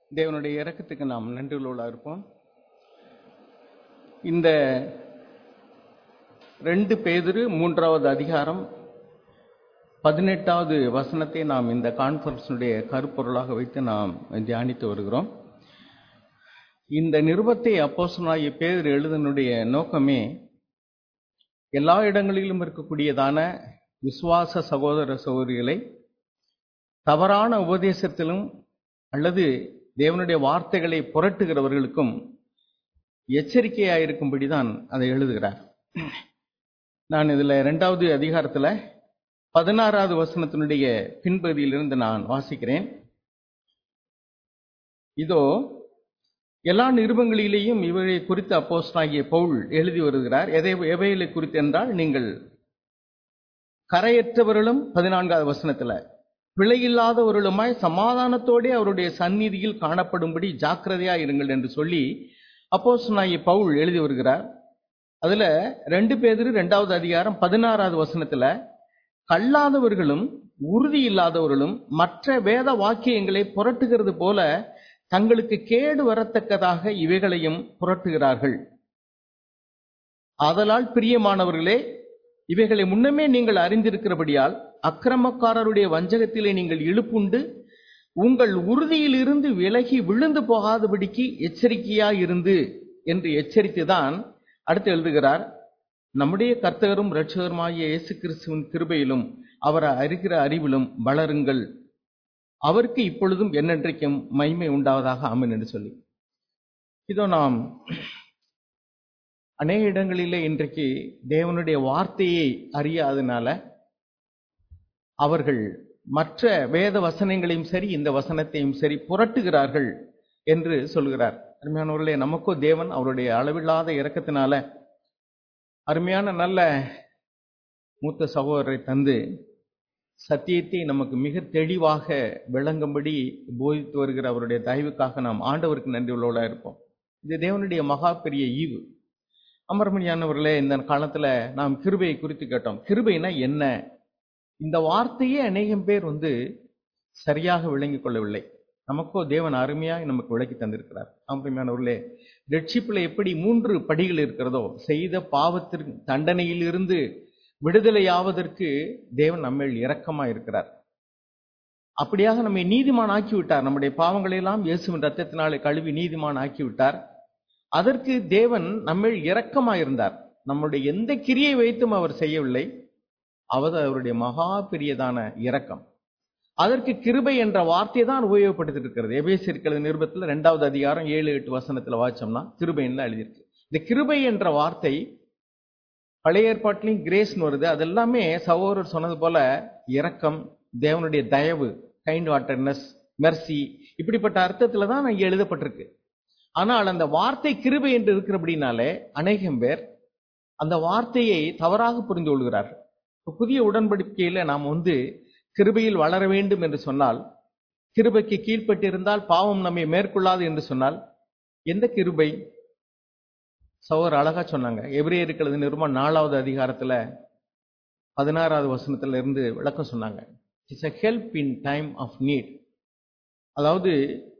தேவனுடைய இரக்கத்துக்கு நாம் நன்றியுள்ளவர்களாக இருப்போம் இந்த ரெண்டு பேதிரு மூன்றாவது அதிகாரம் பதினெட்டாவது வசனத்தை நாம் இந்த கான்ஃபரன்ஸுடைய கருப்பொருளாக வைத்து நாம் தியானித்து வருகிறோம் இந்த நிருபத்தை அப்போஸ்தலனாகிய பேதுரு எழுதனுடைய நோக்கமே எல்லா இடங்களிலும் இருக்கக்கூடியதான விசுவாச சகோதர சகோதரிகளை தவறான உபதேசத்திலும் அல்லது தேவனுடைய வார்த்தைகளை புரட்டுகிறவர்களுக்கும் எச்சரிக்கையாக இருக்கும்படி தான் அதை எழுதுகிறார் நான் இதில் ரெண்டாவது அதிகாரத்தில் பதினாறாவது வசனத்தினுடைய பின்பகுதியிலிருந்து நான் வாசிக்கிறேன் இதோ எல்லா நிருபங்களிலேயும் இவரை குறித்து அப்போஸ்டாகிய பவுல் எழுதி வருகிறார் எதை எவைகளை குறித்து என்றால் நீங்கள் கரையற்றவர்களும் பதினான்காவது வசனத்தில் பிழையில்லாதவர்களுமாய் சமாதானத்தோடே அவருடைய சந்நிதியில் காணப்படும்படி ஜாக்கிரதையா இருங்கள் என்று சொல்லி அப்போஸ்டாகிய பவுல் எழுதி வருகிறார் அதுல ரெண்டு பேர் ரெண்டாவது அதிகாரம் பதினாறாவது வசனத்துல கல்லாதவர்களும் உறுதி இல்லாதவர்களும் மற்ற வேத வாக்கியங்களை புரட்டுகிறது போல தங்களுக்கு கேடு வரத்தக்கதாக இவைகளையும் புரட்டுகிறார்கள் ஆதலால் பிரியமானவர்களே இவைகளை முன்னமே நீங்கள் அறிந்திருக்கிறபடியால் அக்கிரமக்காரருடைய வஞ்சகத்திலே நீங்கள் இழுப்புண்டு உங்கள் உறுதியிலிருந்து விலகி விழுந்து போகாதபடிக்கு எச்சரிக்கையாயிருந்து என்று எச்சரித்துதான் அடுத்து எழுதுகிறார் நம்முடைய கர்த்தகரும் இரட்சகருமாகிய இயேசு கிறிஸ்துவின் கிருபையிலும் அவரை அறிகிற அறிவிலும் வளருங்கள் அவருக்கு இப்பொழுதும் என்னென்றைக்கும் மகிமை உண்டாவதாக ஆமன் என்று சொல்லி இதோ நாம் அநேக இடங்களிலே இன்றைக்கு தேவனுடைய வார்த்தையை அறியாதனால அவர்கள் மற்ற வேத வசனங்களையும் சரி இந்த வசனத்தையும் சரி புரட்டுகிறார்கள் என்று சொல்கிறார் அருமையானவர்களே நமக்கோ தேவன் அவருடைய அளவில்லாத இறக்கத்தினால அருமையான நல்ல மூத்த சகோதரரை தந்து சத்தியத்தை நமக்கு மிக தெளிவாக விளங்கும்படி போதித்து வருகிற அவருடைய தயவுக்காக நாம் ஆண்டவருக்கு நன்றி உள்ளவர்களாக இருப்போம் இது தேவனுடைய மகா பெரிய ஈவு அமர்மணியானவர்களே இந்த காலத்துல நாம் கிருபையை குறித்து கேட்டோம் கிருபைனா என்ன இந்த வார்த்தையே அநேகம் பேர் வந்து சரியாக விளங்கிக் கொள்ளவில்லை நமக்கோ தேவன் அருமையாக நமக்கு விளக்கி தந்திருக்கிறார் அமர்மையானவர்களே ரட்சிப்புல எப்படி மூன்று படிகள் இருக்கிறதோ செய்த பாவத்திற்கு தண்டனையிலிருந்து விடுதலையாவதற்கு தேவன் நம்மேல் இரக்கமாக இருக்கிறார் அப்படியாக நம்மை நீதிமான் ஆக்கி விட்டார் நம்முடைய பாவங்களை எல்லாம் இயேசுவின் ரத்தத்தினாலே கழுவி நீதிமான் ஆக்கி விட்டார் அதற்கு தேவன் நம்மேல் இரக்கமாக இருந்தார் நம்முடைய எந்த கிரியை வைத்தும் அவர் செய்யவில்லை அவர் அவருடைய மகா பெரியதான இரக்கம் அதற்கு கிருபை என்ற வார்த்தை தான் உபயோகப்படுத்திட்டு இருக்கிறது எபேசிருக்கிறது நிருபத்தில் ரெண்டாவது அதிகாரம் ஏழு எட்டு வசனத்தில் வாச்சோம்னா கிருபைன்னு தான் எழுதியிருக்கு இந்த கிருபை என்ற வார்த்தை பழைய ஏற்பாட்டிலையும் கிரேஸ்னு வருது அது எல்லாமே சகோதரர் சொன்னது போல இரக்கம் தேவனுடைய தயவு கைண்ட் வாட்டர்னஸ் மெர்சி இப்படிப்பட்ட அர்த்தத்துல தான் இங்கே எழுதப்பட்டிருக்கு ஆனால் அந்த வார்த்தை கிருபை என்று இருக்கிறபடினாலே அநேகம் பேர் அந்த வார்த்தையை தவறாக புரிந்து கொள்கிறார்கள் புதிய உடன்படிக்கையில நாம் வந்து கிருபையில் வளர வேண்டும் என்று சொன்னால் கிருபைக்கு கீழ்ப்பட்டிருந்தால் பாவம் நம்மை மேற்கொள்ளாது என்று சொன்னால் எந்த கிருபை சௌர் அழகா சொன்னாங்க எபிரேயருக்களது நிருபம் நாலாவது அதிகாரத்துல பதினாறாவது வசனத்துல இருந்து விளக்கம் சொன்னாங்க it's a help in time of need அதாவது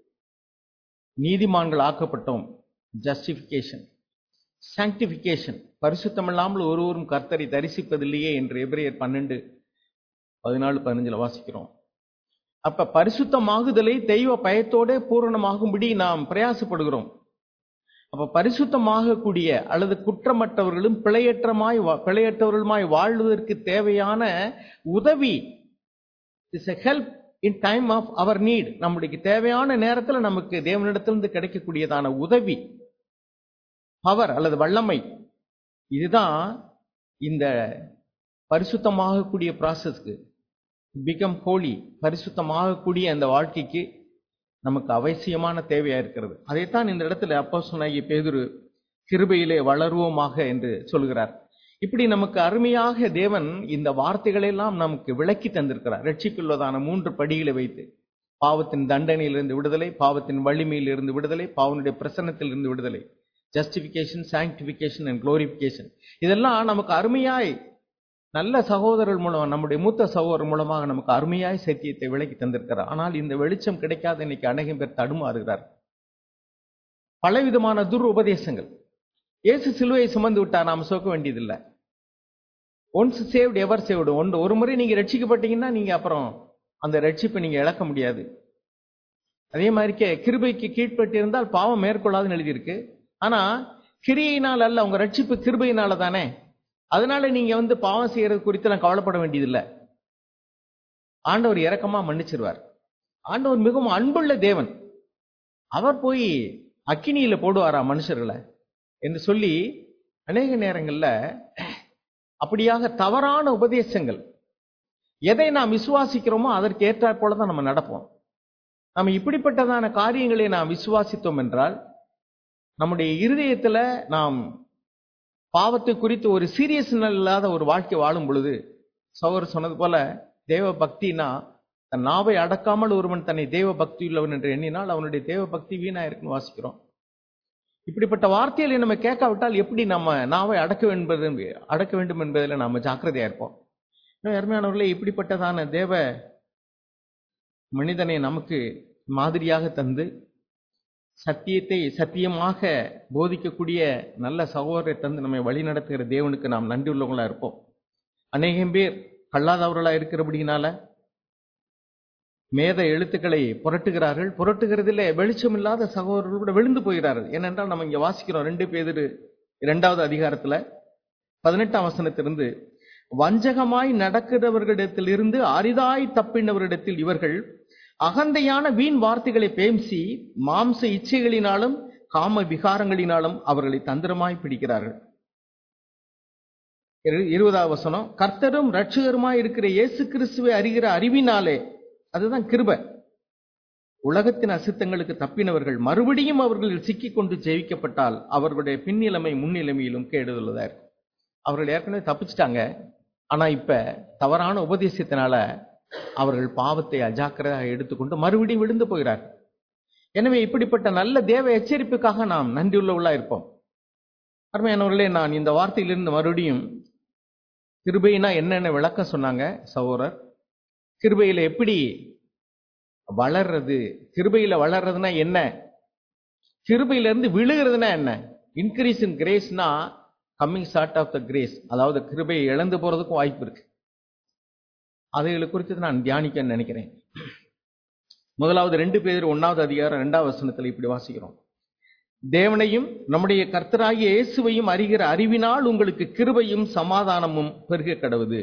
நீதிமான்கள் ஆக்கப்பட்டோம் ஜஸ்டிபிகேஷன் சாங்டிபிகேஷன் பரிசுத்தமில்லாமல் ஒருவரும் கர்த்தரை தரிசிப்பதில்லையே என்று எபிரேயர் பன்னெண்டு பதினாலு பதினஞ்சுல வாசிக்கிறோம் அப்ப பரிசுத்தமாகுதலை தெய்வ பயத்தோட பூரணமாகும்படி நாம் பிரயாசப்படுகிறோம் அப்ப பரிசுத்தமாகக்கூடிய அல்லது குற்றமற்றவர்களும் பிழையற்றமாய் பிழையற்றவர்களுமாய் வாழ்வதற்கு தேவையான உதவி is a help in time of அவர் நீட் நம்முடைய தேவையான நேரத்தில் நமக்கு தேவனிடத்திலிருந்து கிடைக்கக்கூடியதான உதவி பவர் அல்லது வல்லமை இதுதான் இந்த பரிசுத்தமாகக்கூடிய ப்ராசஸ்க்கு பிகம் ஹோலி பரிசுத்தமாகக்கூடிய அந்த வாழ்க்கைக்கு நமக்கு அவசியமான தேவையா இருக்கிறது அதைத்தான் இந்த இடத்துல அப்போ சொன்னாகிய பேதுரு கிருபையிலே வளருவோமாக என்று சொல்கிறார் இப்படி நமக்கு அருமையாக தேவன் இந்த வார்த்தைகளை எல்லாம் நமக்கு விளக்கி தந்திருக்கிறார் ரட்சிப்புள்ளதான மூன்று படிகளை வைத்து பாவத்தின் தண்டனையிலிருந்து விடுதலை பாவத்தின் வலிமையிலிருந்து விடுதலை பாவனுடைய பிரசன்னத்திலிருந்து விடுதலை ஜஸ்டிபிகேஷன் சாங்டிபிகேஷன் அண்ட் குளோரிபிகேஷன் இதெல்லாம் நமக்கு அருமையாய் நல்ல சகோதரர்கள் மூலம் நம்முடைய மூத்த சகோதரர் மூலமாக நமக்கு அருமையாய் சத்தியத்தை விளக்கி தந்திருக்கிறார் ஆனால் இந்த வெளிச்சம் கிடைக்காத இன்னைக்கு அநேகம் பேர் தடுமாறுகிறார் பலவிதமான துர் உபதேசங்கள் இயேசு சிலுவையை சுமந்து விட்டா நாம் சோக்க வேண்டியதில்லை ஒன்ஸ் சேவ்டு எவர் சேவ்டு ஒன்று ஒரு முறை நீங்க ரட்சிக்கப்பட்டீங்கன்னா நீங்க அப்புறம் அந்த ரட்சிப்பை நீங்க இழக்க முடியாது அதே மாதிரிக்கே கிருபைக்கு கீழ்ப்பட்டு இருந்தால் பாவம் மேற்கொள்ளாதுன்னு எழுதியிருக்கு ஆனா கிரியையினால் அல்ல உங்க ரட்சிப்பு கிருபையினால தானே அதனால நீங்க வந்து பாவம் செய்யறது குறித்து நான் கவலைப்பட வேண்டியதில்லை ஆண்டவர் இரக்கமா மன்னிச்சிருவார் ஆண்டவர் மிகவும் அன்புள்ள தேவன் அவர் போய் அக்கினியில போடுவாரா மனுஷர்களை என்று சொல்லி அநேக நேரங்கள்ல அப்படியாக தவறான உபதேசங்கள் எதை நாம் விசுவாசிக்கிறோமோ அதற்கு ஏற்றாற் போல தான் நம்ம நடப்போம் நம்ம இப்படிப்பட்டதான காரியங்களை நாம் விசுவாசித்தோம் என்றால் நம்முடைய இருதயத்துல நாம் பாவத்தை குறித்து ஒரு சீரியஸ்னஸ் இல்லாத ஒரு வாழ்க்கை வாழும் பொழுது சகோதரர் சொன்னது போல தேவ பக்தினா தன் நாவை அடக்காமல் ஒருவன் தன்னை தேவ பக்தி உள்ளவன் என்று எண்ணினால் அவனுடைய தேவ பக்தி வீணா இருக்குன்னு வாசிக்கிறோம் இப்படிப்பட்ட வார்த்தைகளை நம்ம கேட்காவிட்டால் எப்படி நம்ம நாவை அடக்க வேண்டும் அடக்க வேண்டும் என்பதில் நாம ஜாக்கிரதையா இருப்போம் இன்னும் அருமையானவர்களே இப்படிப்பட்டதான தேவ மனிதனை நமக்கு மாதிரியாக தந்து சத்தியத்தை சத்தியமாக போதிக்கக்கூடிய நல்ல சகோதரரை தந்து நம்மை வழிநடத்துகிற தேவனுக்கு நாம் நன்றி உள்ளவங்களா இருப்போம் அநேகம் பேர் கல்லாதவர்களா இருக்கிறபடினால மேத எழுத்துக்களை புரட்டுகிறார்கள் புரட்டுகிறதில் வெளிச்சமில்லாத சகோதரர்கள் கூட விழுந்து போகிறார்கள் ஏனென்றால் நம்ம இங்க வாசிக்கிறோம் ரெண்டு பேர் இரண்டாவது அதிகாரத்துல பதினெட்டாம் வசனத்திலிருந்து வஞ்சகமாய் நடக்கிறவர்களிடத்திலிருந்து அரிதாய் தப்பினவரிடத்தில் இவர்கள் அகந்தையான வீண் வார்த்தைகளை பேசி மாம்ச இச்சைகளினாலும் காம விகாரங்களினாலும் அவர்களை தந்திரமாய் பிடிக்கிறார்கள் இரு- இருபதாவது வசனம் கர்த்தரும் ரட்சகருமாய் இருக்கிற இயேசு கிறிஸ்துவை அறிகிற அறிவினாலே அதுதான் கிருபை உலகத்தின் அசுத்தங்களுக்கு தப்பினவர்கள் மறுபடியும் அவர்களில் சிக்கிக்கொண்டு ஜெயிக்கப்பட்டால் அவர்களுடைய பின்னிலைமை முன்னிலைமையிலும் கேடுதலுதா இருக்கும் அவர்கள் ஏற்கனவே தப்பிச்சிட்டாங்க ஆனா இப்ப தவறான உபதேசத்தினால அவர்கள் பாவத்தை அஜாக்கிரதையாக எடுத்துக்கொண்டு மறுபடியும் விழுந்து போகிறார்கள் எனவே இப்படிப்பட்ட நல்ல தேவ எச்சரிப்புக்காக நாம் நன்றியுள்ளவர்களா இருப்போம் அருமையானவர்களே நான் இந்த வார்த்தையிலிருந்து மறுபடியும் கிருபைனா என்னென்ன விளக்கம் சொன்னாங்க சகோதரர் கிருபையில எப்படி வளர்றது கிருபையில வளர்றதுன்னா என்ன கிருபையில இருந்து விழுகிறதுனா என்ன இன்க்ரீஸ் இன் கிரேஸ்னா coming short of the grace அதாவது கிருபையை இழந்து போறதுக்கும் வாய்ப்பு இருக்கு அதைகளை குறித்து நான் தியானிக்க நினைக்கிறேன் முதலாவது ரெண்டு பேர் ஒன்னாவது அதிகாரம் ரெண்டாவது வசனத்தில் இப்படி வாசிக்கிறோம் தேவனையும் நம்முடைய கர்த்தராகிய இயேசுவையும் அறிகிற அறிவினால் உங்களுக்கு கிருபையும் சமாதானமும் பெருக கடவுது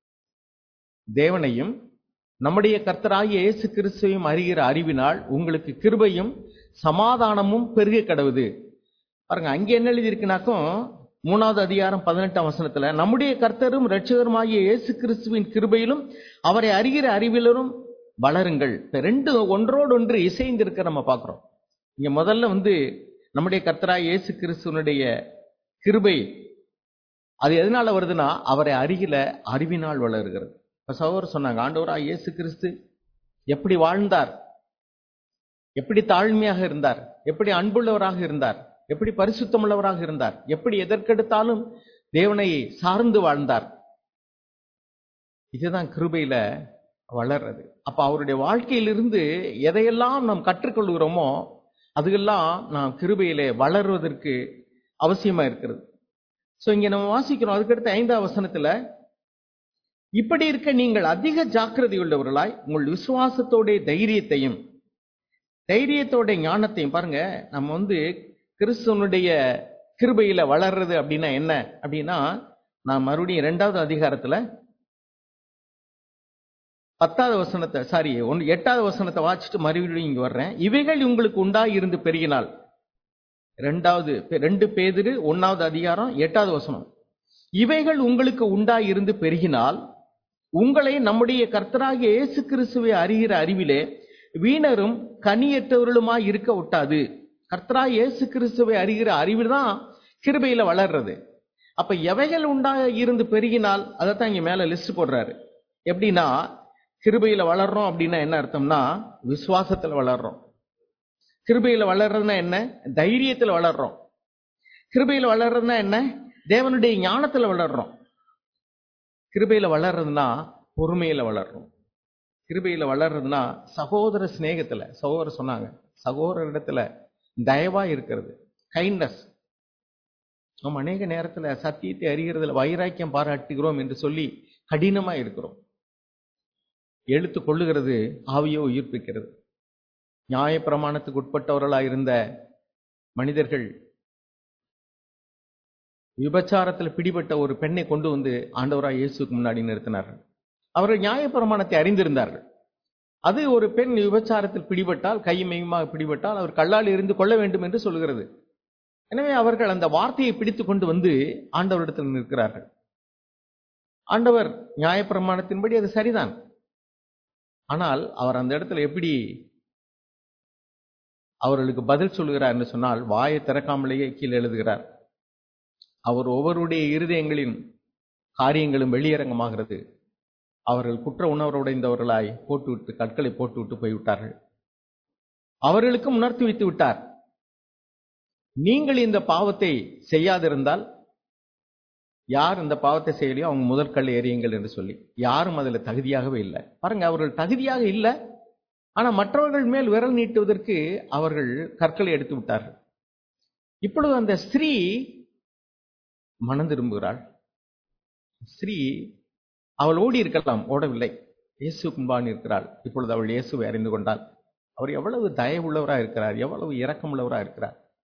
தேவனையும் நம்முடைய கர்த்தராகிய இயேசு கிறிஸ்துவையும் அறிகிற அறிவினால் உங்களுக்கு கிருபையும் சமாதானமும் பெருக கடவுது பாருங்க அங்க என்ன எழுதியிருக்குனாக்கும் மூணாவது அதிகாரம் பதினெட்டாம் வசனத்துல நம்முடைய கர்த்தரும் இரட்சகருமாகிய இயேசு கிறிஸ்துவின் கிருபையிலும் அவரை அறிகிற அறிவிலும் வளருங்கள் இப்ப ரெண்டு ஒன்றோடு ஒன்று இசைந்திருக்க நம்ம பார்க்கிறோம் இங்க முதல்ல வந்து நம்முடைய கர்த்தராகிய இயேசு கிறிஸ்துவனுடைய கிருபை அது எதனால வருதுன்னா அவரை அறிகிற அறிவினால் வளருகிறது இப்ப சகோதரர் சொன்னாங்க ஆண்டவரா இயேசு கிறிஸ்து எப்படி வாழ்ந்தார் எப்படி தாழ்மையாக இருந்தார் எப்படி அன்புள்ளவராக இருந்தார் எப்படி பரிசுத்தமுள்ளவராக இருந்தார் எப்படி எதற்கெடுத்தாலும் தேவனை சார்ந்து வாழ்ந்தார் இதுதான் கிருபையில வளர்றது அப்ப அவருடைய வாழ்க்கையிலிருந்து எதையெல்லாம் நாம் கற்றுக்கொள்கிறோமோ அதுயெல்லாம் நாம் கிருபையிலே வளர்வதற்கு அவசியமா இருக்கிறது சோ இங்க நம்ம வாசிக்கிறோம் அதுக்கடுத்து ஐந்தாவது வசனத்துல இப்படி இருக்க நீங்கள் அதிக ஜாக்கிரதை உள்ளவர்களாய் உங்கள் விசுவாசத்தோட தைரியத்தையும் தைரியத்தோட ஞானத்தையும் பாருங்க நம்ம வந்து கிறிஸ்துவனுடைய கிருபையில வளர்றது அப்படின்னா என்ன அப்படின்னா நான் மறுபடியும் இரண்டாவது அதிகாரத்துல பத்தாவது வசனத்தை சாரி ஒன்று எட்டாவது வசனத்தை வாசிச்சுட்டு மறுபடியும் இங்க வர்றேன் இவைகள் உங்களுக்கு உண்டாய் இருந்து பெருகினால் ரெண்டாவது ரெண்டு பேதிரு ஒன்னாவது அதிகாரம் எட்டாவது வசனம் இவைகள் உங்களுக்கு உண்டாய் இருந்து பெருகினால் உங்களை நம்முடைய கர்த்தராகிய இயேசு கிறிஸ்துவை அறிகிற அறிவிலே வீணரும் கனியற்றவர்களுமாய் இருக்க விட்டாது கர்த்தராக இயேசு கிறிஸ்துவை அறிகிற அறிவு தான் கிருபையில வளர்றது அப்ப எவைகள் உண்டாக இருந்து பெருகினால் அதைத்தான் இங்க மேல லிஸ்ட் போடுறாரு எப்படின்னா கிருபையில வளர்றோம் அப்படின்னா என்ன அர்த்தம்னா விசுவாசத்துல வளர்றோம் கிருபையில வளர்றதுன்னா என்ன தைரியத்துல வளர்றோம் கிருபையில வளர்றதுன்னா என்ன தேவனுடைய ஞானத்துல வளர்றோம் கிருபையில வளர்றதுன்னா பொறுமையில வளரணும் கிருபையில வளர்றதுன்னா சகோதர சிநேகத்துல சகோதரர் சொன்னாங்க சகோதரரிடத்துல தயவா இருக்கிறது கைண்ட்னஸ் நம்ம அநேக நேரத்துல சத்தியத்தை அறிகிறதுல வைராக்கியம் பாராட்டுகிறோம் என்று சொல்லி கடினமா இருக்கிறோம் எழுத்து கொள்ளுகிறது ஆவியோ உயிர்ப்பிக்கிறது நியாய பிரமாணத்துக்கு உட்பட்டவர்களாக இருந்த மனிதர்கள் விபச்சாரத்தில் பிடிபட்ட ஒரு பெண்ணை கொண்டு வந்து ஆண்டவராய் இயேசுக்கு முன்னாடி நிறுத்தினார்கள் அவர்கள் நியாய பிரமாணத்தை அறிந்திருந்தார்கள் அது ஒரு பெண் விபச்சாரத்தில் பிடிபட்டால் கையுமையுமாக பிடிபட்டால் அவர் கல்லால் இருந்து கொள்ள வேண்டும் என்று சொல்கிறது எனவே அவர்கள் அந்த வார்த்தையை பிடித்து கொண்டு வந்து ஆண்டவரிடத்தில் நிற்கிறார்கள் ஆண்டவர் நியாயப்பிரமாணத்தின்படி அது சரிதான் ஆனால் அவர் அந்த இடத்துல எப்படி அவர்களுக்கு பதில் சொல்லுகிறார் என்று சொன்னால் வாயை திறக்காமலேயே கீழே எழுதுகிறார் அவர் ஒவ்வொருடைய இருதயங்களின் காரியங்களும் வெளியரங்கமாகிறது அவர்கள் குற்ற உணர்வுடைந்தவர்களாய் போட்டுவிட்டு கற்களை போட்டுவிட்டு போய்விட்டார்கள் அவர்களுக்கும் உணர்த்தி வைத்து விட்டார் நீங்கள் இந்த பாவத்தை செய்யாதிருந்தால் யார் இந்த பாவத்தை செய்யலையோ அவங்க முதற்கல் எறியுங்கள் என்று சொல்லி யாரும் அதுல தகுதியாகவே இல்லை பாருங்க அவர்கள் தகுதியாக இல்லை ஆனா மற்றவர்கள் மேல் விரல் நீட்டுவதற்கு அவர்கள் கற்களை எடுத்து விட்டார்கள் இப்பொழுது அந்த ஸ்திரீ மனம் திரும்புகிறாள் ஸ்திரீ அவள் ஓடி இருக்கலாம் ஓடவில்லை இயேசு முன்பான் இருக்கிறாள் இப்பொழுது அவள் இயேசுவை அறிந்து கொண்டாள் அவர் எவ்வளவு தயவுள்ளவராக இருக்கிறார் எவ்வளவு இரக்கமுள்ளவராக இருக்கிறார்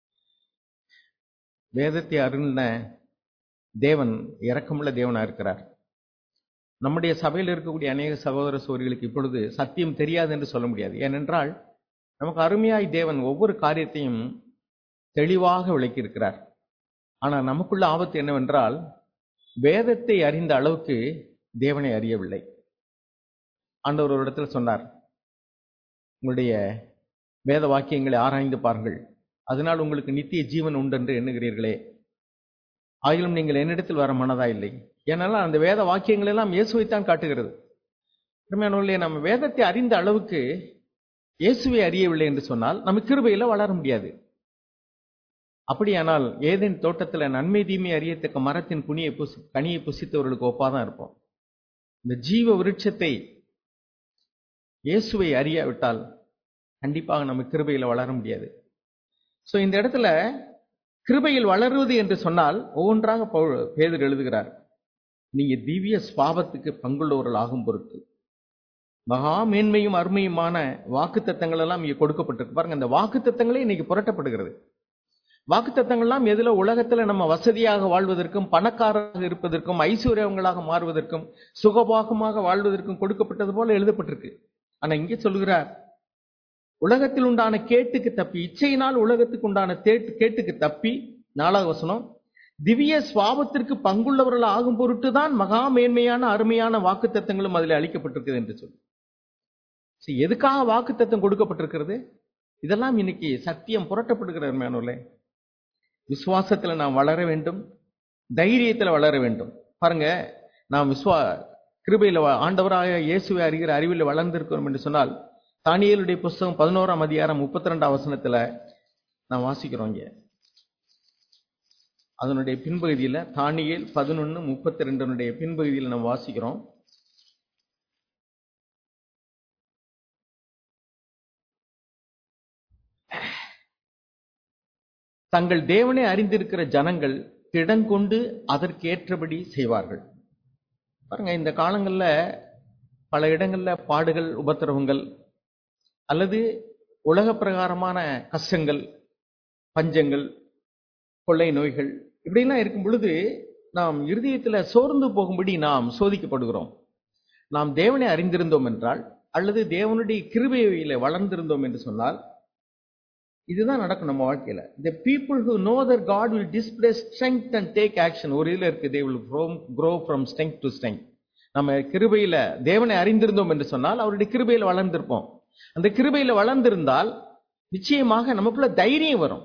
வேதத்தை அருளின தேவன் இரக்கமுள்ள தேவனா இருக்கிறார் நம்முடைய சபையில் இருக்கக்கூடிய அநேக சகோதர சோதரிகளுக்கு இப்பொழுது சத்தியம் தெரியாது என்று சொல்ல முடியாது ஏனென்றால் நமக்கு அருமையாய் தேவன் ஒவ்வொரு காரியத்தையும் தெளிவாக விளக்கியிருக்கிறார் ஆனால் நமக்குள்ள ஆபத்து என்னவென்றால் வேதத்தை அறிந்த அளவுக்கு தேவனை அறியவில்லை ஆண்டவர் ஒரு இடத்துல சொன்னார் உங்களுடைய வேத வாக்கியங்களை ஆராய்ந்து பாருங்கள் அதனால் உங்களுக்கு நித்திய ஜீவன் உண்டு என்று எண்ணுகிறீர்களே ஆகிலும் நீங்கள் என்னிடத்தில் வர மனதா இல்லை ஏனெல்லாம் அந்த வேத வாக்கியங்கள் எல்லாம் இயேசுவைத்தான் காட்டுகிறது உண்மையானவர்களே நம்ம வேதத்தை அறிந்த அளவுக்கு இயேசுவை அறியவில்லை என்று சொன்னால் நம்ம கிருபையில வளர முடியாது அப்படியானால் ஏதேன் தோட்டத்தில் நன்மை தீமை அறியத்தக்க மரத்தின் குனியை புசி கனியை புசித்தவர்களுக்கு ஒப்பாதான் இருப்போம் இந்த ஜீவ விருட்சத்தை இயேசுவை அறியாவிட்டால் கண்டிப்பாக நம்ம கிருபையில் வளர முடியாது ஸோ இந்த இடத்துல கிருபையில் வளருவது என்று சொன்னால் ஒவ்வொன்றாக பேதர் எழுதுகிறார் நீங்க திவ்ய ஸ்வாபத்துக்கு பங்குள்ளவர்கள் ஆகும் பொருட்டு மகா மேன்மையும் அருமையுமான வாக்கு தத்தங்கள் எல்லாம் இங்கே கொடுக்கப்பட்டிருக்கு பாருங்க அந்த வாக்கு தத்தங்களே இன்னைக்கு புரட்டப்படுகிறது வாக்கு தத்தங்கள்லாம் எதுல உலகத்துல நம்ம வசதியாக வாழ்வதற்கும் பணக்காரராக இருப்பதற்கும் ஐஸ்வர்யவங்களாக மாறுவதற்கும் சுகபாகமாக வாழ்வதற்கும் கொடுக்கப்பட்டது போல எழுதப்பட்டிருக்கு ஆனா இங்கே சொல்லுகிறார் உலகத்தில் உண்டான கேட்டுக்கு தப்பி இச்சையினால் உலகத்துக்கு உண்டான தேட்டு கேட்டுக்கு தப்பி நாலாவது வசனம் திவ்ய சுவாபத்திற்கு பங்குள்ளவர்கள் ஆகும் பொருட்டு தான் மகா மேன்மையான அருமையான வாக்கு தத்தங்களும் அதில் அளிக்கப்பட்டிருக்குது என்று சொல்லி எதுக்காக வாக்கு தத்தம் கொடுக்கப்பட்டிருக்கிறது இதெல்லாம் இன்னைக்கு சத்தியம் புரட்டப்படுகிற மேனோலே விசுவாசத்துல நாம் வளர வேண்டும் தைரியத்துல வளர வேண்டும் பாருங்க நாம் விஸ்வா கிருபையில ஆண்டவராக இயேசுவை அறிகிற அறிவில் வளர்ந்திருக்கிறோம் என்று சொன்னால் தானியலுடைய புஸ்தகம் பதினோராம் அதிகாரம் முப்பத்தி ரெண்டாம் வசனத்துல நான் வாசிக்கிறோம் இங்க அதனுடைய பின்பகுதியில் தானியல் பதினொன்று முப்பத்தி ரெண்டனுடைய பின்பகுதியில் நம்ம வாசிக்கிறோம் தங்கள் தேவனை அறிந்திருக்கிற ஜனங்கள் திடங்கொண்டு அதற்கேற்றபடி செய்வார்கள் பாருங்க இந்த காலங்களில் பல இடங்களில் பாடுகள் உபத்திரவங்கள் அல்லது உலக பிரகாரமான கஷ்டங்கள் பஞ்சங்கள் கொள்ளை நோய்கள் இப்படிலாம் இருக்கும் பொழுது நாம் இருதயத்தில் சோர்ந்து போகும்படி நாம் சோதிக்கப்படுகிறோம் நாம் தேவனை அறிந்திருந்தோம் என்றால் அல்லது தேவனுடைய கிருபையில வளர்ந்திருந்தோம் என்று சொன்னால் இதுதான் நடக்கும் நம்ம வாழ்க்கையில the people who know their God will display strength and take action ஒரு இதில் இருக்கு they will grow from strength to strength நம்ம கிருபையில தேவனை அறிந்திருந்தோம் என்று சொன்னால் அவருடைய கிருபையில வளர்ந்திருப்போம் அந்த கிருபையில வளர்ந்திருந்தால் நிச்சயமாக நமக்குள்ள தைரியம் வரும்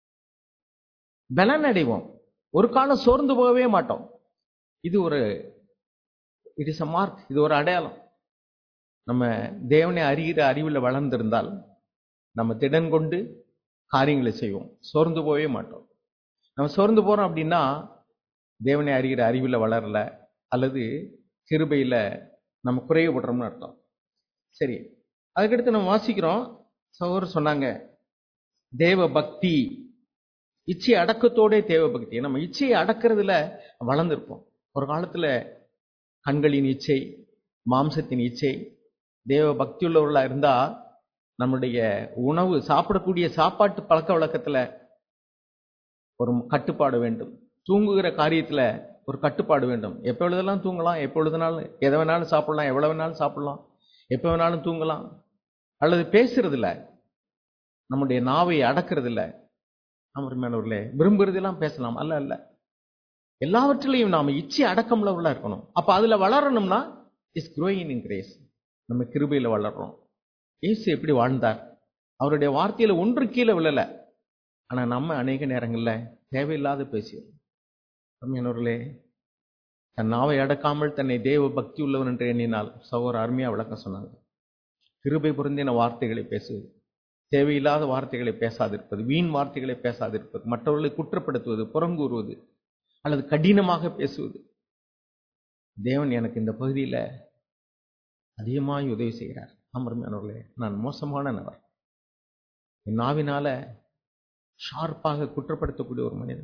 பலன் அடைவோம் ஒரு காலம் சோர்ந்து போகவே மாட்டோம் இது ஒரு இட் இஸ் அ மார்க் இது ஒரு அடையாளம் நம்ம தேவனை அறிகிற அறிவில் வளர்ந்திருந்தால் நம்ம திடன் கொண்டு காரியங்களை செய்வோம் சோர்ந்து போகவே மாட்டோம் நம்ம சோர்ந்து போறோம் அப்படின்னா தேவனை அறிகிற அறிவில் வளரல அல்லது கிருபையில நம்ம குறைவுபடுறோம்னு அர்த்தம் சரி அதுக்கடுத்து நம்ம வாசிக்கிறோம் சகோதரர் சொன்னாங்க தேவ பக்தி இச்சை அடக்கத்தோட தேவ பக்தி நம்ம இச்சையை அடக்கிறதுல வளர்ந்துருப்போம் ஒரு காலத்துல கண்களின் இச்சை மாம்சத்தின் இச்சை தேவ பக்தி உள்ளவர்களா இருந்தா நம்முடைய உணவு சாப்பிடக்கூடிய சாப்பாட்டு பழக்க வழக்கத்துல ஒரு கட்டுப்பாடு வேண்டும் தூங்குகிற காரியத்துல ஒரு கட்டுப்பாடு வேண்டும் எப்பொழுதெல்லாம் தூங்கலாம் எப்பொழுதுனாலும் எதை வேணாலும் சாப்பிடலாம் எவ்வளவு வேணாலும் சாப்பிடலாம் எப்போ வேணாலும் தூங்கலாம் அல்லது பேசுறது இல்ல நம்முடைய நாவை அடக்கிறது இல்ல அமர்மையானவர்களே விரும்புறதெல்லாம் பேசலாம் அல்ல அல்ல எல்லாவற்றிலையும் நாம இச்சை அடக்கம்ல இருக்கணும் அப்ப அதுல வளரணும்னா இஸ் growing இன் கிரேஸ் நம்ம கிருபையில வளர்றோம் இயேசு எப்படி வாழ்ந்தார் அவருடைய வார்த்தையில ஒன்று கீழே விழல ஆனா நம்ம அநேக நேரங்கள்ல தேவையில்லாத பேசிடுறோம் அருமையானவர்களே தன் நாவை அடக்காமல் தன்னை தேவ பக்தி உள்ளவன் என்று எண்ணினால் சகோதர அருமையா விளக்கம் சொன்னாங்க கிருபை பொருந்தின வார்த்தைகளை பேசுவது தேவையில்லாத வார்த்தைகளை பேசாதிருப்பது வீண் வார்த்தைகளை பேசாதிருப்பது மற்றவர்களை குற்றப்படுத்துவது புறங்கூறுவது அல்லது கடினமாக பேசுவது தேவன் எனக்கு இந்த பகுதியில அதிகமாய் உதவி செய்கிறார் அமர்மையானவர்களே நான் மோசமான நபர் என் நாவினால ஷார்ப்பாக குற்றப்படுத்தக்கூடிய ஒரு மனிதன்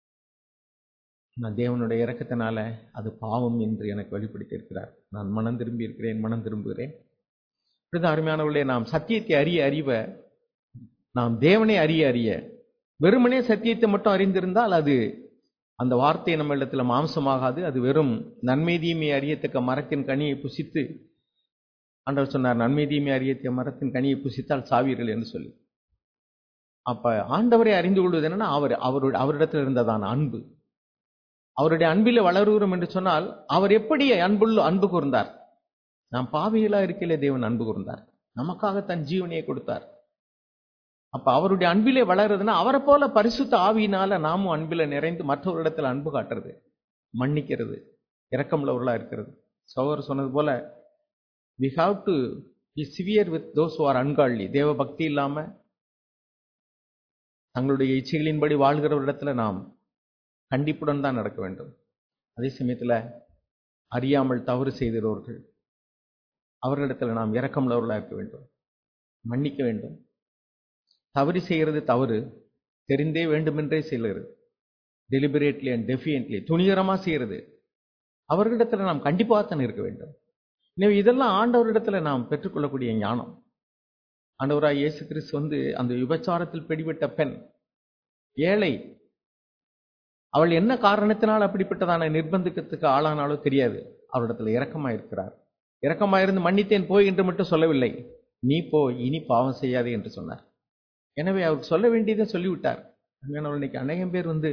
நான் தேவனுடைய இறக்கத்தினால அது பாவம் என்று எனக்கு வெளிப்படுத்தி இருக்கிறார் நான் மனம் திரும்பி இருக்கிறேன் மனம் திரும்புகிறேன் இப்படிதான் அருமையானவர்களே நாம் சத்தியத்தை அறிய அறிவ நாம் தேவனை அறிய அறிய வெறுமனே சத்தியத்தை மட்டும் அறிந்திருந்தால் அது அந்த வார்த்தை நம்ம இடத்துல மாம்சமாகாது அது வெறும் நன்மை தீமை அறியத்தக்க மரத்தின் கனியை புசித்து ஆண்டவர் சொன்னார் நன்மை தீமை அறியத்தக்க மரத்தின் கனியை புசித்தால் சாவீர்கள் என்று சொல்லி அப்ப ஆண்டவரை அறிந்து கொள்வது என்னன்னா அவர் அவருடைய அவரிடத்தில் இருந்ததான அன்பு அவருடைய அன்பில் வளருகிறோம் என்று சொன்னால் அவர் எப்படி அன்புள்ள அன்பு கூர்ந்தார் நாம் பாவிகளா இருக்கையிலே தேவன் அன்பு கூர்ந்தார் நமக்காக தன் ஜீவனையை கொடுத்தார் அப்ப அவருடைய அன்பிலே வளருதுன்னா அவரை போல பரிசுத்த ஆவியினால நாமும் அன்பில நிறைந்து மற்றவரிடத்தில் அன்பு காட்டுறது மன்னிக்கிறது இரக்கமுள்ளவர்களா இருக்கிறது சகோதரர் சொன்னது போல we have to be severe with those are ungodly தேவ பக்தி இல்லாம தங்களுடைய இச்சைகளின்படி வாழ்கிறவரிடத்துல நாம் கண்டிப்புடன் தான் நடக்க வேண்டும் அதே சமயத்துல அறியாமல் தவறு செய்கிறவர்கள் அவர்களிடத்துல நாம் இரக்கமுள்ளவர்களாக இருக்க வேண்டும் மன்னிக்க வேண்டும் தவறு செய்கிறது தவறு தெரிந்தே வேண்டுமென்றே செய்கிறது டெலிபரேட்லி அண்ட் டெஃபியன்ட்லி துணிகரமா செய்யறது அவர்களிடத்துல நாம் கண்டிப்பாகத்தான் இருக்க வேண்டும் எனவே இதெல்லாம் ஆண்டவரிடத்துல நாம் பெற்றுக்கொள்ளக்கூடிய ஞானம் ஆண்டவராய் இயேசு கிறிஸ்து வந்து அந்த விபச்சாரத்தில் பிடிபட்ட பெண் ஏழை அவள் என்ன காரணத்தினால் அப்படிப்பட்டதான நிர்பந்தத்துக்கு ஆளானாலோ தெரியாது அவரிடத்துல இரக்கமா இருக்கிறார் இரக்கமா இருந்து மன்னித்தேன் போய் என்று மட்டும் சொல்லவில்லை நீ போ இனி பாவம் செய்யாதே என்று சொன்னார் எனவே அவருக்கு சொல்ல வேண்டியதை சொல்லிவிட்டார் இன்னைக்கு அநேகம் பேர் வந்து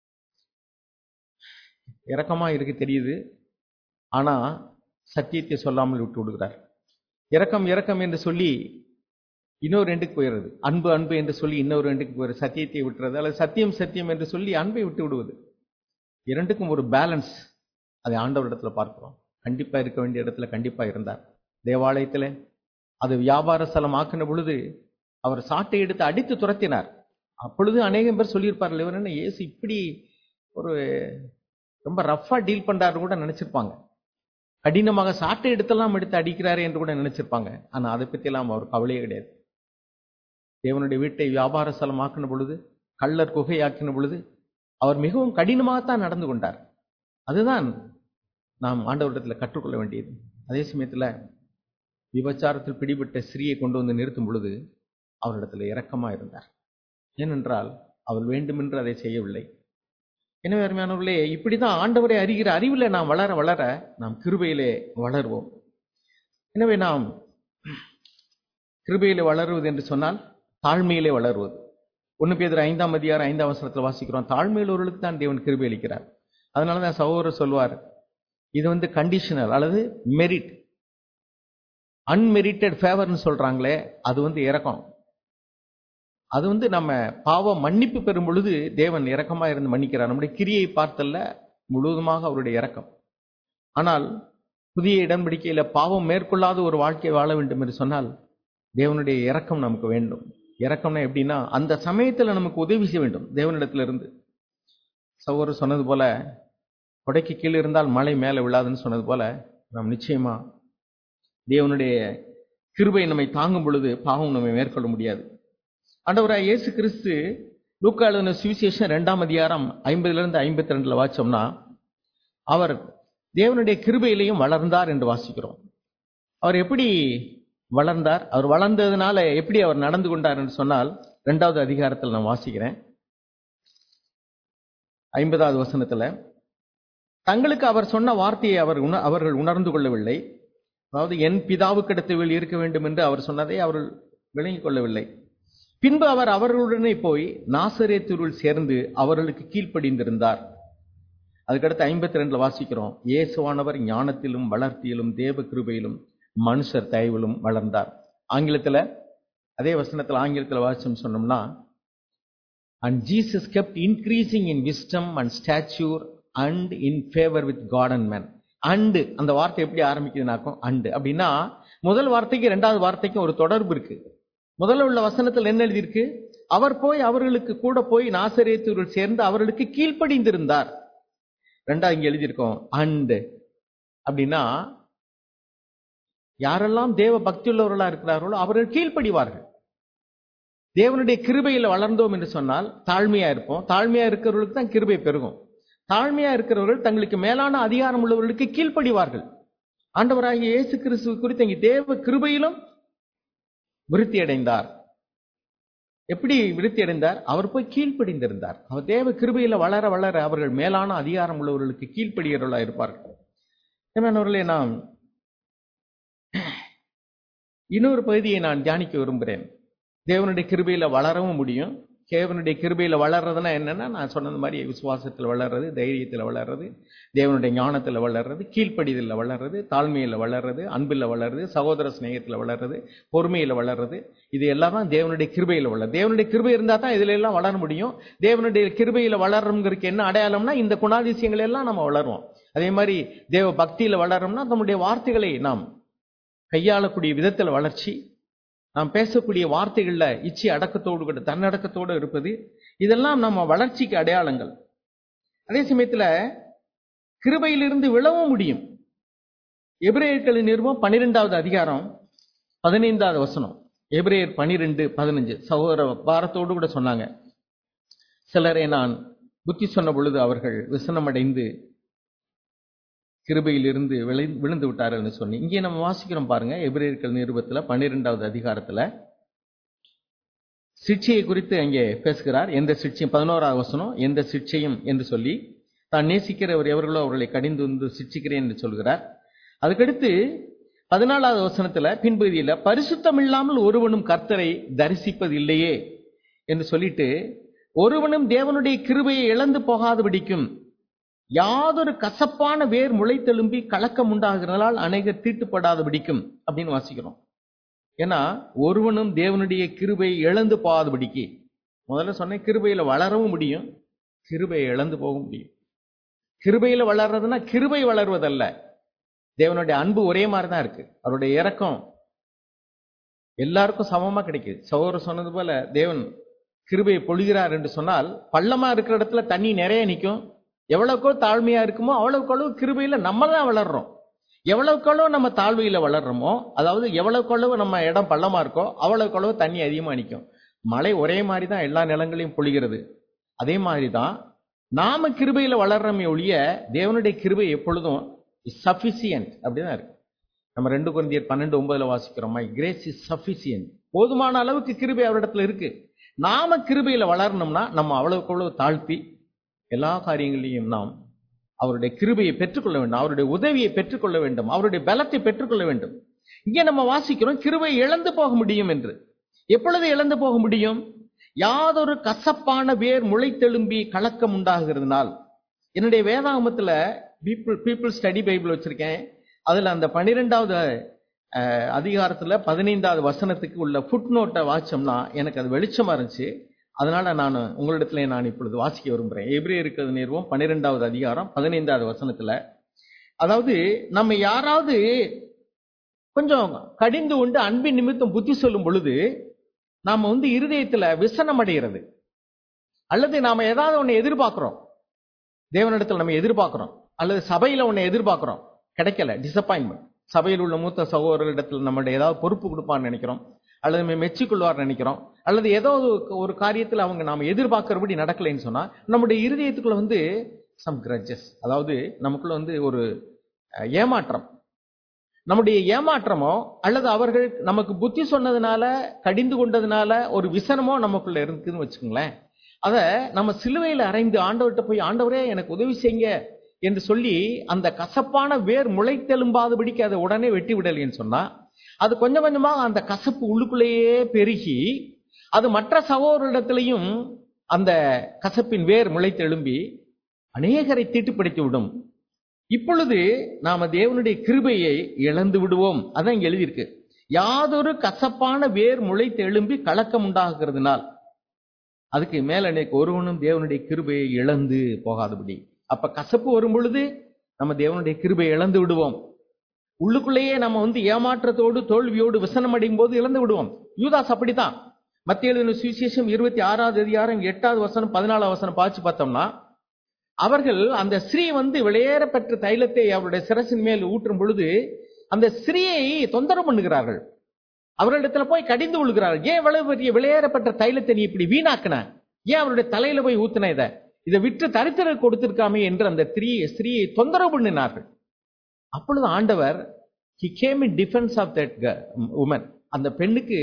இரக்கமா இருக்கு தெரியுது ஆனா சத்தியத்தை சொல்லாமல் விட்டு விடுகிறார் இரக்கம் இரக்கம் என்று சொல்லி இன்னொரு ரெண்டுக்கு போயிடுறது அன்பு அன்பு என்று சொல்லி இன்னொரு ரெண்டுக்கு போயிடுறது சத்தியத்தை விட்டுறது அல்லது சத்தியம் சத்தியம் என்று சொல்லி அன்பை விட்டு விடுவது இரண்டுக்கும் ஒரு பேலன்ஸ் அதை ஆண்டவரிடத்துல பார்க்கிறோம் கண்டிப்பா இருக்க வேண்டிய இடத்துல கண்டிப்பா இருந்தார் தேவாலயத்துல அது வியாபார ஸ்தலம் ஆக்கின பொழுது அவர் சாட்டை எடுத்து அடித்து துரத்தினார் அப்பொழுது அநேகம் பேர் சொல்லியிருப்பார்கள் இவர் என்ன ஏசு இப்படி ஒரு ரொம்ப ரஃபா டீல் பண்றாரு கூட நினைச்சிருப்பாங்க கடினமாக சாட்டை எடுத்தெல்லாம் எடுத்து அடிக்கிறாரு என்று கூட நினைச்சிருப்பாங்க ஆனா அதை பற்றியெல்லாம் அவர் கவலையே கிடையாது தேவனுடைய வீட்டை வியாபார ஸ்தலம் ஆக்கின பொழுது கள்ளர் குகையாக்கின பொழுது அவர் மிகவும் கடினமாகத்தான் நடந்து கொண்டார் அதுதான் நாம் ஆண்டவரிடத்தில் கற்றுக்கொள்ள வேண்டியது அதே சமயத்துல விபச்சாரத்தில் பிடிபட்ட ஸ்திரீயை கொண்டு வந்து நிறுத்தும் பொழுது அவரிடத்துல இரக்கமா இருந்தார் ஏனென்றால் அவள் வேண்டுமென்று அதை செய்யவில்லை எனவே அருமையானவர்களே இப்படிதான் ஆண்டவரை அறிகிற அறிவில நாம் வளர வளர நாம் கிருபையிலே வளருவோம் எனவே நாம் கிருபையிலே வளருவது என்று சொன்னால் தாழ்மையிலே வளருவது ஒன்று பேர் ஐந்தாம் அதிகாரம் ஐந்தாம் வசனத்தில் வாசிக்கிறோம் தாழ்மையுள்ளவர்களுக்கு தான் தேவன் கிருபை அளிக்கிறார் அதனால தான் சகோதரர் சொல்வார் இது வந்து கண்டிஷனல் அல்லது மெரிட் அன்மெரிட்டட் ஃபேவர்னு சொல்றாங்களே அது வந்து இறக்கம் அது வந்து நம்ம பாவம் மன்னிப்பு பெறும் பொழுது தேவன் இரக்கமா இருந்து மன்னிக்கிறார் நம்முடைய கிரியை பார்த்தல்ல முழுவதுமாக அவருடைய இரக்கம் ஆனால் புதிய இடன்படிக்கையில பாவம் மேற்கொள்ளாத ஒரு வாழ்க்கையை வாழ வேண்டும் என்று சொன்னால் தேவனுடைய இரக்கம் நமக்கு வேண்டும் இரக்கம்னா எப்படின்னா அந்த சமயத்துல நமக்கு உதவி செய்ய வேண்டும் தேவனிடத்துல இருந்து சகோதரர் சொன்னது போல கொடைக்கு கீழே இருந்தால் மழை மேலே விழாதுன்னு சொன்னது போல நாம் நிச்சயமா தேவனுடைய கிருபை நம்மை தாங்கும் பொழுது பாவம் நம்மை மேற்கொள்ள முடியாது ஆண்டவராய் இயேசு கிறிஸ்து லூக்கா எழுதின சுவிசேஷம் ரெண்டாம் அதிகாரம் ஐம்பதுல இருந்து ஐம்பத்தி ரெண்டுல வாச்சோம்னா அவர் தேவனுடைய கிருபையிலையும் வளர்ந்தார் என்று வாசிக்கிறோம் அவர் எப்படி வளர்ந்தார் அவர் வளர்ந்ததுனால எப்படி அவர் நடந்து கொண்டார் என்று சொன்னால் இரண்டாவது அதிகாரத்தில் நான் வாசிக்கிறேன் ஐம்பதாவது வசனத்துல தங்களுக்கு அவர் சொன்ன வார்த்தையை அவர் உண- அவர்கள் உணர்ந்து கொள்ளவில்லை அதாவது என் பிதாவுக்கிடத்தில் இருக்க வேண்டும் என்று அவர் சொன்னதை அவர்கள் விளங்கிக் கொள்ளவில்லை பின்பு அவர் அவர்களுடனே போய் நாசரேத்தூரில் சேர்ந்து அவர்களுக்கு கீழ்ப்படிந்திருந்தார் அதுக்கடுத்து ஐம்பத்தி ரெண்டுல வாசிக்கிறோம் இயேசுவானவர் ஞானத்திலும் வளர்த்தியிலும் தேவ கிருபையிலும் மனுஷர் தயவிலும் வளர்ந்தார் ஆங்கிலத்துல அதே வசனத்துல ஆங்கிலத்துல வாசிச்சோம் சொன்னோம்னா and Jesus kept increasing in wisdom and stature and in favor with God and men and அந்த வார்த்தை எப்படி ஆரம்பிக்குதுனாக்கும் அண்டு அப்படின்னா முதல் வார்த்தைக்கு ரெண்டாவது வார்த்தைக்கும் ஒரு தொடர்பு இருக்கு முதல்ல உள்ள வசனத்தில் என்ன எழுதியிருக்கு அவர் போய் அவர்களுக்கு கூட போய் நாசரேத்தூரில் சேர்ந்து அவர்களுக்கு கீழ்ப்படிந்திருந்தார் ரெண்டாவது இங்க எழுதியிருக்கோம் அண்டு அப்படின்னா யாரெல்லாம் தேவ பக்தியுள்ளவர்களா இருக்கிறார்களோ அவர்கள் கீழ்ப்படிவார்கள் தேவனுடைய கிருபையில வளர்ந்தோம் என்று சொன்னால் தாழ்மையா இருப்போம் தாழ்மையா இருக்கிறவர்களுக்கு தான் கிருபை பெருகும் தாழ்மையா இருக்கிறவர்கள் தங்களுக்கு மேலான அதிகாரம் உள்ளவர்களுக்கு கீழ்ப்படிவார்கள் ஆண்டவராகிய இயேசு கிறிஸ்துவ குறித்து இங்கே தேவ கிருபையிலும் விருத்தி அடைந்தார் எப்படி விருத்தி அடைந்தார் அவர் போய் கீழ்ப்படிந்திருந்தார் அவர் தேவ கிருபையில வளர வளர அவர்கள் மேலான அதிகாரம் உள்ளவர்களுக்கு கீழ்ப்படிகிறவர்களா இருப்பார்கள் ஏமானவர்களே நாம் இன்னொரு பகுதியை நான் தியானிக்க விரும்புகிறேன் தேவனுடைய கிருபையில வளரவும் முடியும் தேவனுடைய கிருபையில வளர்றதுன்னா என்னன்னா நான் சொன்னது மாதிரி விசுவாசத்தில் வளர்றது தைரியத்தில் வளர்றது தேவனுடைய ஞானத்தில் வளர்றது கீழ்ப்படிதலில் வளர்றது தாழ்மையில் வளர்றது அன்பில் வளர்றது சகோதர சிநேகத்தில் வளர்றது பொறுமையில் வளர்றது இது எல்லாம் தான் தேவனுடைய கிருபையில் வளர் தேவனுடைய கிருபை இருந்தால் தான் இதுல எல்லாம் வளர முடியும் தேவனுடைய கிருபையில வளர்றோங்கிறதுக்கு என்ன அடையாளம்னா இந்த குணாதிசயங்கள் எல்லாம் நம்ம வளருவோம் அதே மாதிரி தேவ பக்தியில வளரோம்னா நம்முடைய வார்த்தைகளை நாம் கையாளக்கூடிய விதத்தில் வளர்ச்சி நாம் பேசக்கூடிய வார்த்தைகள்ல இச்சி அடக்கத்தோடு கூட தன்னடக்கத்தோடு இருப்பது இதெல்லாம் நம்ம வளர்ச்சிக்கு அடையாளங்கள் அதே சமயத்துல கிருபையிலிருந்து விழவும் முடியும் எபிரேயர்களின் நிறுவம் பன்னிரெண்டாவது அதிகாரம் பதினைந்தாவது வசனம் எபிரேயர் பனிரெண்டு பதினஞ்சு சகோதர பாரத்தோடு கூட சொன்னாங்க சிலரை நான் புத்தி சொன்ன பொழுது அவர்கள் விசனமடைந்து கிருபையிலிருந்து விளை விழுந்து விட்டார்கள் சொல்லி இங்கே நம்ம வாசிக்கிறோம் பாருங்க எபிரேயர்கள் நிருபத்துல பன்னிரெண்டாவது அதிகாரத்துல சிக்ஷையை குறித்து அங்கே பேசுகிறார் எந்த சிக்ஷையும் பதினோராவது வசனம் எந்த சிக்ஷையும் என்று சொல்லி தான் நேசிக்கிறவர் எவர்களோ அவர்களை கடிந்து வந்து சிக்ஷிக்கிறேன் என்று சொல்கிறார் அதுக்கடுத்து பதினாலாவது வசனத்துல பின்பகுதியில பரிசுத்தம் இல்லாமல் ஒருவனும் கர்த்தரை தரிசிப்பது இல்லையே என்று சொல்லிட்டு ஒருவனும் தேவனுடைய கிருபையை இழந்து போகாதபடிக்கும் யாதொரு கசப்பான வேர் முளைத்தெலும்பி கலக்கம் உண்டாகிறதால் அநேகர் தீட்டுப்படாதபடிக்கும் அப்படின்னு வாசிக்கிறோம் ஏன்னா ஒருவனும் தேவனுடைய கிருபை இழந்து போகாதபடிக்கு முதல்ல சொன்னேன் கிருபையில வளரவும் முடியும் கிருபையை இழந்து போக முடியும் கிருபையில வளர்றதுன்னா கிருபை வளர்வதல்ல தேவனுடைய அன்பு ஒரே மாதிரி தான் இருக்கு அவருடைய இரக்கம் எல்லாருக்கும் சமமா கிடைக்குது சகோதரர் சொன்னது போல தேவன் கிருபையை பொழிகிறார் என்று சொன்னால் பள்ளமா இருக்கிற இடத்துல தண்ணி நிறைய நிற்கும் எவ்வளவுக்கோ தாழ்மையா இருக்குமோ அவ்வளவுக்கு அளவு கிருபையில நம்ம தான் வளர்றோம் எவ்வளவுக்கு அளவு நம்ம தாழ்வையில வளர்றோமோ அதாவது எவ்வளவுக்கு அளவு நம்ம இடம் பள்ளமா இருக்கோ அவ்வளவுக்கு அளவு தண்ணி அதிகமா நிற்கும் மழை ஒரே மாதிரி தான் எல்லா நிலங்களையும் பொழிகிறது அதே மாதிரி தான் நாம கிருபையில வளர்றமே ஒழிய தேவனுடைய கிருபை எப்பொழுதும் சஃபிசியன்ட் அப்படிதான் இருக்கு நம்ம ரெண்டு குழந்தையர் பன்னெண்டு ஒன்பதுல வாசிக்கிறோம் மை கிரேஸ் இஸ் சஃபிசியன்ட் போதுமான அளவுக்கு கிருபை அவரிடத்துல இருக்கு நாம கிருபையில வளரணும்னா நம்ம அவ்வளவுக்கு அவ்வளவு தாழ்த்தி எல்லா காரியங்களையும் நாம் அவருடைய கிருபையை பெற்றுக்கொள்ள வேண்டும் அவருடைய உதவியை பெற்றுக்கொள்ள வேண்டும் அவருடைய பலத்தை பெற்றுக்கொள்ள வேண்டும் இங்கே நம்ம வாசிக்கிறோம் கிருபை இழந்து போக முடியும் என்று எப்பொழுது இழந்து போக முடியும் யாதொரு கசப்பான வேர் முளைத்தெழும்பி கலக்கம் உண்டாகிறதுனால் என்னுடைய வேதாகமத்துல பீப்புள் பீப்புள் ஸ்டடி பைபிள் வச்சிருக்கேன் அதுல அந்த பன்னிரெண்டாவது அதிகாரத்துல பதினைந்தாவது வசனத்துக்கு உள்ள ஃபுட் நோட்டை வாச்சோம்னா எனக்கு அது வெளிச்சமா இருந்துச்சு அதனால நான் உங்களிடத்துல நான் இப்பொழுது வாசிக்க விரும்புகிறேன் எப்படி இருக்கிறது நேர்வோம் பன்னிரெண்டாவது அதிகாரம் பதினைந்தாவது வசனத்துல அதாவது நம்ம யாராவது கொஞ்சம் கடிந்து கொண்டு அன்பின் நிமித்தம் புத்தி சொல்லும் பொழுது நாம வந்து இருதயத்துல விசனம் அடைகிறது அல்லது நாம ஏதாவது ஒன்று எதிர்பார்க்கிறோம் தேவனிடத்தில் நம்ம எதிர்பார்க்கிறோம் அல்லது சபையில உன்னை எதிர்பார்க்கிறோம் கிடைக்கல டிசப்பாயின்மெண்ட் சபையில் உள்ள மூத்த சகோதரர்களிடத்தில் நம்மளுடைய ஏதாவது பொறுப்பு கொடுப்பான்னு நினைக்கிறோம் அல்லது நம்ம மெச்சிக்கொள்வார் நினைக்கிறோம் அல்லது ஏதோ ஒரு- ஒரு காரியத்தில் அவங்க நாம எதிர்பார்க்கிறபடி நடக்கலைன்னு சொன்னா நம்முடைய இருதயத்துக்குள்ள வந்து சம் கிரட்ஜஸ் அதாவது நமக்குள்ள வந்து ஒரு அஹ், ஏமாற்றம் நம்முடைய ஏமாற்றமோ அல்லது அவர்கள் நமக்கு புத்தி சொன்னதுனால கடிந்து கொண்டதுனால ஒரு விசனமோ நமக்குள்ள இருக்குன்னு வச்சுக்கோங்களேன் அத நம்ம சிலுவையில் அரைந்து ஆண்டவர்கிட்ட போய் ஆண்டவரே எனக்கு உதவி செய்யுங்க என்று சொல்லி அந்த கசப்பான வேர் முளைத்தெலும்பாதபடிக்கு அதை உடனே வெட்டி விடலைன்னு சொன்னா அது கொஞ்சம் கொஞ்சமாக அந்த கசப்பு உள்ளுக்குள்ளேயே பெருகி அது மற்ற சகோதரிடத்திலையும் அந்த கசப்பின் வேர் முளைத்தெழும்பி அநேகரை தீட்டுப்படுத்தி விடும் இப்பொழுது நாம தேவனுடைய கிருபையை இழந்து விடுவோம் அதான் இங்க எழுதியிருக்கு யாதொரு கசப்பான வேர் முளைத்து எழும்பி கலக்கம் உண்டாகிறதுனால் அதுக்கு மேல எனக்கு ஒருவனும் தேவனுடைய கிருபையை இழந்து போகாதபடி அப்ப கசப்பு வரும் பொழுது நம்ம தேவனுடைய கிருபையை இழந்து விடுவோம் உள்ளுக்குள்ளேயே நம்ம வந்து ஏமாற்றத்தோடு தோல்வியோடு விசனம் அடையும் போது இழந்து விடுவோம் யூதாஸ் அப்படித்தான் மத்திய எழுதின சுவிசேஷம் இருபத்தி ஆறாவது அதிகாரம் எட்டாவது வசனம் பதினாலாவது வசனம் பாய்ச்சி பார்த்தோம்னா அவர்கள் அந்த ஸ்ரீ வந்து வெளியேற பெற்ற தைலத்தை அவருடைய சிரசின் மேல் ஊற்றும் பொழுது அந்த ஸ்ரீயை தொந்தரவு பண்ணுகிறார்கள் அவர்களிடத்துல போய் கடிந்து கொள்கிறார்கள் ஏன் இவ்வளவு பெரிய வெளியேறப்பட்ட தைலத்தை நீ இப்படி வீணாக்குன ஏன் அவருடைய தலையில போய் ஊத்துன இதை இதை விற்று தரித்திர கொடுத்திருக்காமே என்று அந்த ஸ்திரீ ஸ்திரீயை தொந்தரவு பண்ணினார்கள் அப்பொழுது ஆண்டவர் he came in defense of that girl, woman அந்த பெண்ணுக்கு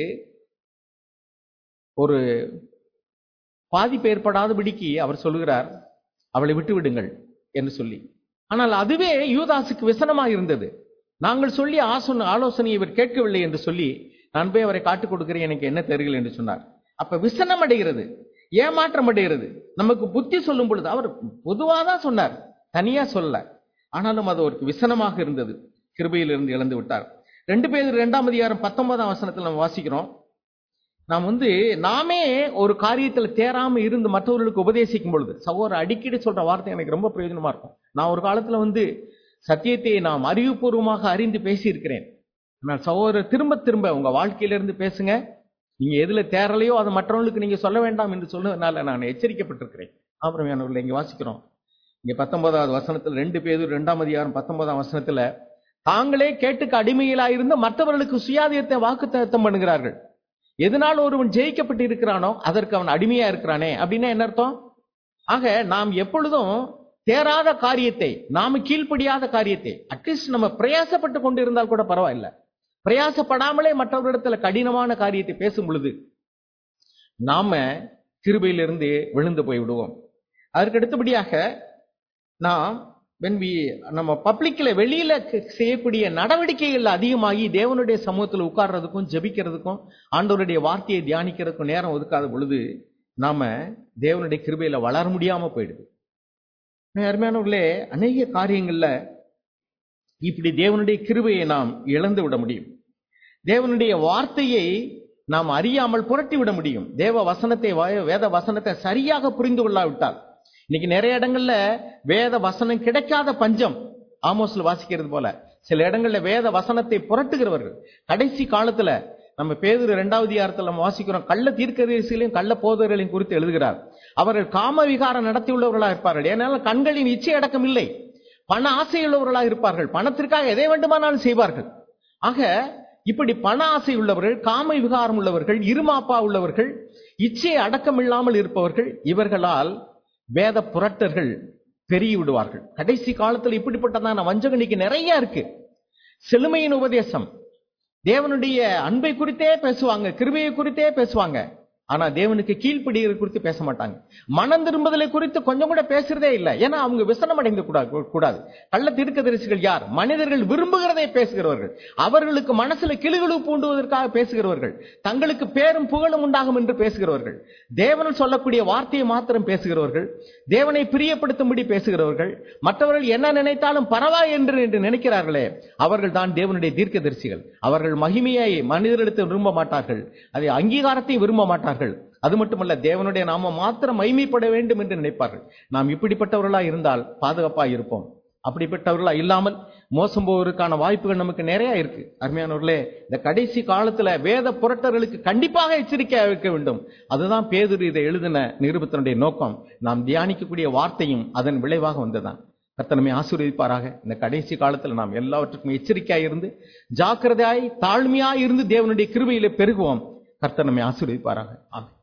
ஒரு பாதிப்பு ஏற்படாதபடிக்கு அவர் சொல்லுகிறார் அவளை விட்டு விடுங்கள் என்று சொல்லி ஆனால் அதுவே யூதாசுக்கு விசனமாக இருந்தது நாங்கள் சொல்லி ஆசோன ஆலோசனை இவர் கேட்கவில்லை என்று சொல்லி நான் போய் அவரை காட்டுக் கொடுக்கிறேன் எனக்கு என்ன தெரியல என்று சொன்னார் அப்ப விசனம் அடைகிறது ஏமாற்றம் அடைகிறது நமக்கு புத்தி சொல்லும் பொழுது அவர் பொதுவாக தான் சொன்னார் தனியா சொல்லல ஆனாலும் அது ஒரு விசனமாக இருந்தது கிருபையிலிருந்து இழந்து விட்டார் ரெண்டு பேர் இரண்டாம் அதிகாரம் பத்தொன்பதாம் வசனத்தில் நம்ம வாசிக்கிறோம் நாம் வந்து நாமே ஒரு காரியத்துல தேராம இருந்து மற்றவர்களுக்கு உபதேசிக்கும் பொழுது சகோதரர் அடிக்கடி சொல்ற வார்த்தை எனக்கு ரொம்ப பிரயோஜனமா இருக்கும் நான் ஒரு காலத்துல வந்து சத்தியத்தை நாம் அறிவுபூர்வமாக அறிந்து பேசியிருக்கிறேன் ஆனால் சகோதரர் திரும்ப திரும்ப உங்க வாழ்க்கையிலிருந்து பேசுங்க நீங்க எதுல தேரலையோ அதை மற்றவங்களுக்கு நீங்க சொல்ல வேண்டாம் என்று சொன்னதுனால நான் எச்சரிக்கப்பட்டிருக்கிறேன் அப்புறம் இங்க வாசிக்கிறோம் இங்க பத்தொன்பதாவது வசனத்துல ரெண்டு பேர் இரண்டாம் அதிகாரம் பத்தொன்பதாம் வசனத்துல தாங்களே கேட்டுக்கு அடிமையிலா இருந்து மற்றவர்களுக்கு சுயாதீனத்தை வாக்குத்தத்தம் பண்ணுகிறார்கள் எதனால் ஒருவன் ஜெயிக்கப்பட்டு இருக்கிறானோ அதற்கு அவன் அடிமையா இருக்கிறானே அப்படின்னா என்ன அர்த்தம் ஆக நாம் எப்பொழுதும் தேராத காரியத்தை நாம கீழ்ப்படியாத காரியத்தை அட்லீஸ்ட் நம்ம பிரயாசப்பட்டு கொண்டு இருந்தால் கூட பரவாயில்ல பிரயாசப்படாமலே மற்றவர்களிடத்துல கடினமான காரியத்தை பேசும் பொழுது நாம கிருபையிலிருந்து விழுந்து போய் விடுவோம் அதற்கு அடுத்தபடியாக நாம் when we நம்ம பப்ளிக்ல வெளியில க- செய்யக்கூடிய நடவடிக்கைகள் அதிகமாகி தேவனுடைய சமூகத்தில் உட்கார்றதுக்கும் ஜெபிக்கிறதுக்கும் ஆண்டவருடைய வார்த்தையை தியானிக்கிறதுக்கும் நேரம் ஒதுக்காத பொழுது நாம தேவனுடைய கிருபையில வளர முடியாம போயிடுது மிக அருமையானவர்களே அநேக காரியங்கள்ல இப்படி தேவனுடைய கிருபையை நாம் இழந்து விட முடியும் தேவனுடைய வார்த்தையை நாம் அறியாமல் புரட்டி விட முடியும் தேவ வசனத்தை வ- வேத வசனத்தை சரியாக புரிந்து கொள்ளாவிட்டால் இன்னைக்கு நிறைய இடங்கள்ல வேத வசனம் கிடைக்காத பஞ்சம் ஆமோஸ்ல வாசிக்கிறது போல சில இடங்கள்ல வேத வசனத்தை புரட்டுகிறவர்கள் கடைசி காலத்துல நம்ம பேதுரு இரண்டாவது அதிகாரத்துல நம்ம வாசிக்கிறோம் கள்ள தீர்க்கதரிசிகளையும் கள்ள போதகர்களையும் குறித்து எழுதுகிறார் அவர்கள் காம விகாரம் நடத்தியுள்ளவர்களா இருப்பார்கள் ஏனால் கண்களின் இச்சை அடக்கம் இல்லை பண ஆசையுள்ளவர்களா இருப்பார்கள் பணத்திற்காக எதை வேண்டுமானாலும் செய்வார்கள் ஆக இப்படி பண ஆசை உள்ளவர்கள் காம விகாரம் உள்ளவர்கள் இருமாப்பா உள்ளவர்கள் இச்சையை அடக்கம் இல்லாமல் இருப்பவர்கள் இவர்களால் வேத புரட்டர்கள் பெருகி விடுவார்கள் கடைசி காலத்தில் இப்படிப்பட்டதான வஞ்சகம் இன்னைக்கு நிறைய இருக்கு செழுமையின் உபதேசம் தேவனுடைய அன்பை குறித்தே பேசுவாங்க கிருபையை குறித்தே பேசுவாங்க ஆனா தேவனுக்கு கீழ்ப்படிகிற குறித்து பேச மாட்டாங்க மனம் திரும்புதலை குறித்து கொஞ்சம் கூட பேசுறதே இல்லை ஏன்னா அவங்க விசனம் அடைந்து கூடாது கூடாது கள்ள தீர்க்கதரிசிகள் யார் மனிதர்கள் விரும்புகிறதை பேசுகிறவர்கள் அவர்களுக்கு மனசுல கிளுகிழு பூண்டுவதற்காக பேசுகிறவர்கள் தங்களுக்கு பேரும் புகழும் உண்டாகும் என்று பேசுகிறவர்கள் தேவன் சொல்லக்கூடிய வார்த்தையை மாத்திரம் பேசுகிறவர்கள் தேவனை பிரியப்படுத்தும்படி பேசுகிறவர்கள் மற்றவர்கள் என்ன நினைத்தாலும் பரவாய் என்று என்று நினைக்கிறார்களே அவர்கள் தான் தேவனுடைய தீர்க்கதரிசிகள் அவர்கள் மகிமையை மனிதரிடத்தில் விரும்ப மாட்டார்கள் அதை அங்கீகாரத்தை விரும்ப மாட்டார்கள் அது மட்டுமல்ல தேவனுடைய நாம மாத்திரம் மைமைப்பட வேண்டும் என்று நினைப்பார்கள் நாம் இப்படிப்பட்டவர்களா இருந்தால் பாதுகாப்பா இருப்போம் அப்படிப்பட்டவர்களா இல்லாமல் மோசம் போவதற்கான வாய்ப்புகள் நமக்கு நிறைய இருக்கு அருமையானவர்களே இந்த கடைசி காலத்துல வேத புரட்டர்களுக்கு கண்டிப்பாக எச்சரிக்கையா இருக்க வேண்டும் அதுதான் பேதுரு இதை எழுதின நிருபத்தினுடைய நோக்கம் நாம் தியானிக்கக்கூடிய வார்த்தையும் அதன் விளைவாக வந்ததுதான் கர்த்தர் நம்மை ஆசீர்வதிப்பாராக இந்த கடைசி காலத்தில் நாம் எல்லாவற்றுக்கும் எச்சரிக்கையாய் இருந்து ஜாக்கிரதையாய் தாழ்மையாய் இருந்து தேவனுடைய கிருபையிலே பெருகுவோம் கர்த்தர் நம்மை ஆசீர்வதிப்பாராக ஆமென்